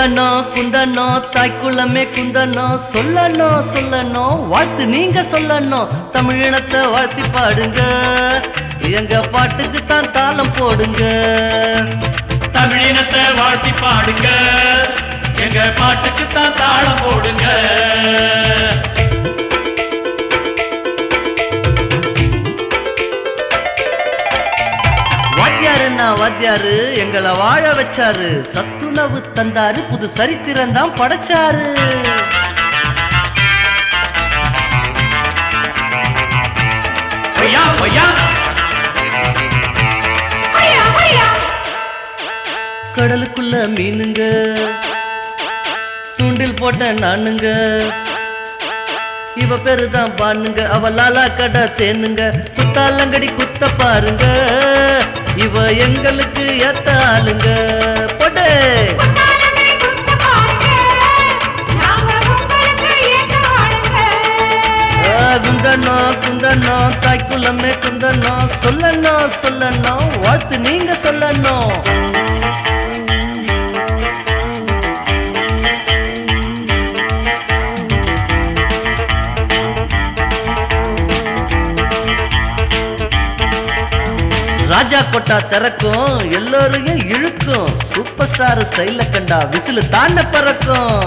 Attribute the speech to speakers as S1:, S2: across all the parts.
S1: குந்தனோ குந்தனோ தாய்க்குள்ளமே குந்தனோ சொல்லனோ சொல்லனோ வாழ்த்து நீங்க சொல்லணும் தமிழினத்தை வாழ்த்தி பாடுங்க எங்க பாட்டுக்கு தான் தாளம் போடுங்க
S2: தமிழினத்தை வாழ்த்தி பாடுங்க எங்க பாட்டுக்கு தான் தாளம் போடுங்க
S1: வாத்தியாருன்னா வாத்தியாரு எங்களை வாழ வச்சாரு சத்துணவு தந்தாரு புது சரித்திரம் தான் படைச்சாரு
S2: ஒய்யா ஒய்யா
S1: கடலுக்குள்ள மீனுங்க தூண்டில் போட்ட நானுங்க இவ பேரு தான் பானுங்க அவ லாலா கடை தேனுங்க குத்தாலங்கடி குத்த பாருங்க இவ எங்களுக்கு ஏத்த ஆளுங்க போட்டு குந்தனோ குந்தனோ தாய்க்குள்ளமே குந்தனோ சொல்லணும் சொல்லணும் வாழ்த்து நீங்க சொல்லணும் ராஜா கொட்டா திறக்கும் எல்லோரையும் இழுக்கும் சூப்பர் ஸ்டார் ஸ்டைல கண்டா விசிலு தாண்ட பறக்கும்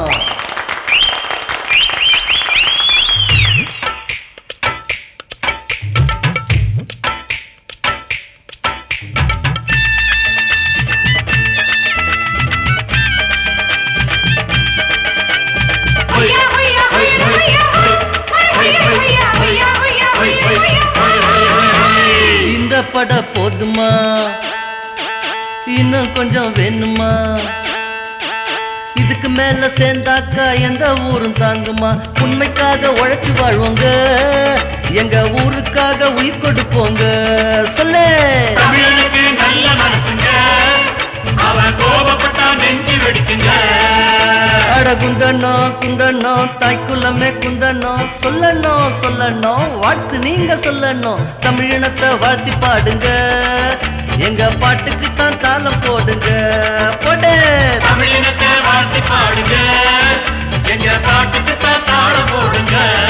S1: இந்த பட போதுமா இன்னும் கொஞ்சம் வேணுமா இதுக்கு மேல சேர்ந்தாக்கா எந்த ஊரும் தாங்குமா உண்மைக்காக உழைச்சு வாழ்வோங்க எங்க ஊருக்காக உயிர் கொடுப்போங்க சொல்லு
S2: தமிழனுக்கு நல்ல மனசுங்க அவன் கோபப்பட்டா நெஞ்சு வெடிக்குங்க
S1: அட குந்தனோ குந்தனோ தாய்க்குள்ளமே குந்தனோ சொல்லணும் சொல்லணும் வாழ்த்து நீங்க சொல்லணும் தமிழினத்தை வாழ்த்தி பாடுங்க எங்க பாட்டுக்கு தான் தாளம் போடுங்க போடு
S2: தமிழினத்தை வாழ்த்தி பாடுங்க எங்க பாட்டுக்கு தான் தாளம் போடுங்க